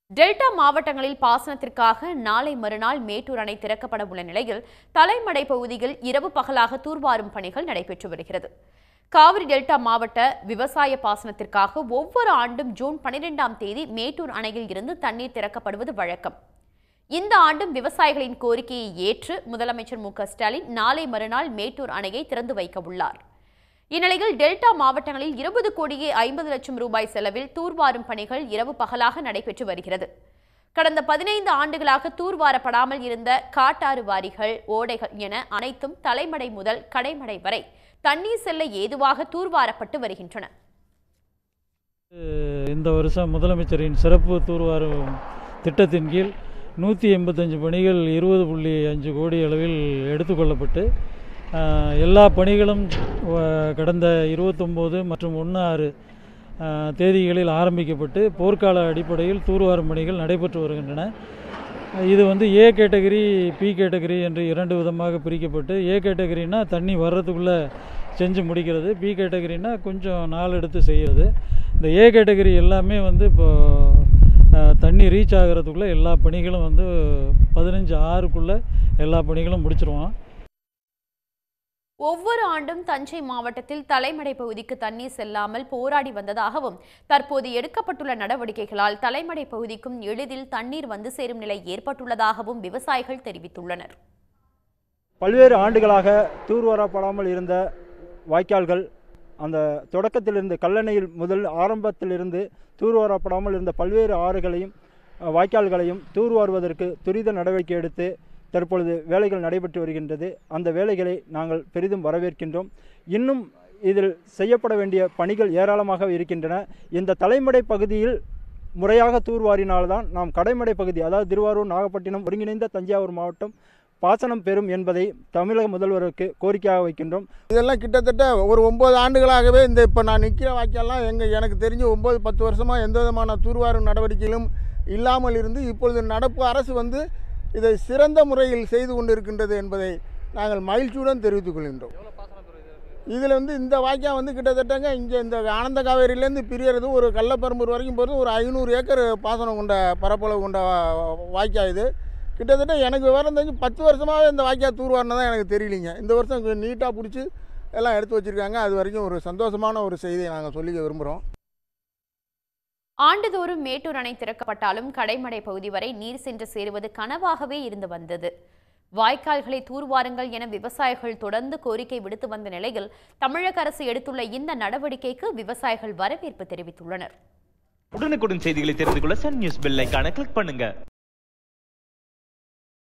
delta மாவட்டங்களில் பாசனத்திற்காக நாளை மறுநாள் மேட்டூர் அணை திறக்கப்பட உள்ள நிலையில் தலைமடை பகுதியில் இரவு பகலாக தூர்வாரும் பணிகள் நடைபெற்று வருகிறது காவிரி டெல்டா மாவட்ட விவசாய பாசனத்திற்காக ஒவ்வொரு ஆண்டும் ஜூன் பனிரெண்டாம் தேதி மேட்டூர் அணையில் இருந்து தண்ணீர் திறக்கப்படுவது வழக்கம் இந்த ஆண்டும் விவசாயிகளின் கோரிக்கையை ஏற்று முதலமைச்சர் மு க ஸ்டாலின் நாளை மறுநாள் மேட்டூர் அணையை திறந்து வைக்க உள்ளார் இந்நிலையில் டெல்டா மாவட்டங்களில் இருபது கோடியே ஐம்பது லட்சம் ரூபாய் செலவில் தூர்வாரும் பணிகள் இரவு பகலாக நடைபெற்று வருகிறது கடந்த பதினைந்து ஆண்டுகளாக தூர்வாரப்படாமல் இருந்த காட்டாறு வாரிகள் ஓடைகள் என அனைத்தும் தலைமடை முதல் கடைமடை வரை தண்ணீர் செல்ல ஏதுவாக தூர்வாரப்பட்டு வருகின்றன இந்த வருஷம் முதலமைச்சரின் சிறப்பு தூர்வாரும் திட்டத்தின் கீழ் நூற்றி எண்பத்தஞ்சு பணிகள் இருபது புள்ளி அஞ்சு கோடி அளவில் எடுத்துக்கொள்ளப்பட்டு ஆஹ், எல்லா பணிகளும் வ- கடந்த இருபத்தொம்போது மற்றும் ஒன்று ஆறு ஆஹ், தேதிகளில் ஆரம்பிக்கப்பட்டு போர்க்கால அடிப்படையில் தூர்வாரும் பணிகள் நடைபெற்று வருகின்றன இது வந்து ஏ கேட்டகரி பி கேட்டகரி என்று இரண்டு விதமாக பிரிக்கப்பட்டு ஏ கேட்டகரினா தண்ணி வர்றதுக்குள்ளே செஞ்சு முடிக்கிறது பி கேட்டகரினா கொஞ்சம் நாள் எடுத்து செய்கிறது இந்த ஏ கேட்டகரி எல்லாமே வந்து இப்போ அஹ், தண்ணி ரீச் ஆகிறதுக்குள்ளே எல்லா பணிகளும் வந்து பதினஞ்சு ஆறுக்குள்ளே எல்லா பணிகளும் முடிச்சிருவோம் ஒவ்வொரு ஆண்டும் தஞ்சை மாவட்டத்தில் தலைமடை பகுதிக்கு தண்ணீர் செல்லாமல் போராடி வந்ததாகவும் தற்போது எடுக்கப்பட்டுள்ள நடவடிக்கைகளால் தலைமடை பகுதிக்கும் எளிதில் தண்ணீர் வந்து சேரும் நிலை ஏற்பட்டுள்ளதாகவும் விவசாயிகள் தெரிவித்துள்ளனர் பல்வேறு ஆண்டுகளாக தூர்வாரப்படாமல் இருந்த வாய்க்கால்கள் அந்த தொடக்கத்திலிருந்து கல்லணையில் முதல் ஆரம்பத்திலிருந்து தூர்வாரப்படாமல் இருந்த பல்வேறு ஆறுகளையும் அஹ், வாய்க்கால்களையும் தூர்வாருவதற்கு துரித நடவடிக்கை எடுத்து தற்பொழுது வேலைகள் நடைபெற்று வருகின்றது அந்த வேலைகளை நாங்கள் பெரிதும் வரவேற்கின்றோம் இன்னும் இதில் செய்யப்பட வேண்டிய பணிகள் ஏராளமாக இருக்கின்றன இந்த தலைமடை பகுதியில் முறையாக தூர்வாரினால்தான் நாம் கடைமடை பகுதி அதாவது திருவாரூர் நாகப்பட்டினம் ஒருங்கிணைந்த தஞ்சாவூர் மாவட்டம் பாசனம் பெறும் என்பதை தமிழக முதல்வருக்கு கோரிக்கையாக வைக்கின்றோம் இதெல்லாம் கிட்டத்தட்ட ஒரு ஒம்பது ஆண்டுகளாகவே இந்த இப்போ நான் நிற்கிற வாக்கியெல்லாம் எங்கள் எனக்கு தெரிஞ்சு ஒம்பது பத்து வருஷமாக எந்த விதமான தூர்வாரும் நடவடிக்கைகளும் இல்லாமல் இருந்து இப்பொழுது நடப்பு அரசு வந்து இதை சிறந்த முறையில் செய்து கொண்டிருக்கின்றது என்பதை நாங்கள் மகிழ்ச்சியுடன் தெரிவித்துக் கொள்கின்றோம் இதில் வந்து இந்த வாக்கியம் வந்து கிட்டத்தட்டங்க இங்கே இந்த ஆனந்த காவேரியிலேருந்து பிரியறது ஒரு கள்ளப்பரம்பூர் வரைக்கும் போகிறது ஒரு ஐநூறு ஏக்கர் பாசனம் கொண்ட பரப்பளவு கொண்ட வா- வாய்க்கா இது கிட்டத்தட்ட எனக்கு விவரம் தெரிஞ்சு பத்து வருஷமாகவே இந்த வாய்க்கா தூர்வாரினதான் எனக்கு தெரியலிங்க இந்த வருஷம் நீட்டாக பிடிச்சி எல்லாம் எடுத்து வச்சுருக்காங்க அது வரைக்கும் ஒரு சந்தோஷமான ஒரு செய்தியை நாங்கள் சொல்லிக்க விரும்புகிறோம் ஆண்டுதோறும் மேட்டூர் அணை திறக்கப்பட்டாலும் கடைமடை பகுதி வரை நீர் சென்று சேருவது கனவாகவே இருந்து வந்தது வாய்க்கால்களை தூர்வாருங்கள் என விவசாயிகள் தொடர்ந்து கோரிக்கை விடுத்து வந்த நிலையில் தமிழக அரசு எடுத்துள்ள இந்த நடவடிக்கைக்கு விவசாயிகள் வரவேற்பு தெரிவித்துள்ளனர் உடனுக்குடன் செய்திகளை தெரிந்து கொள்ள சன் நியூஸ் பெல் ஐகானை கிளிக் பண்ணுங்க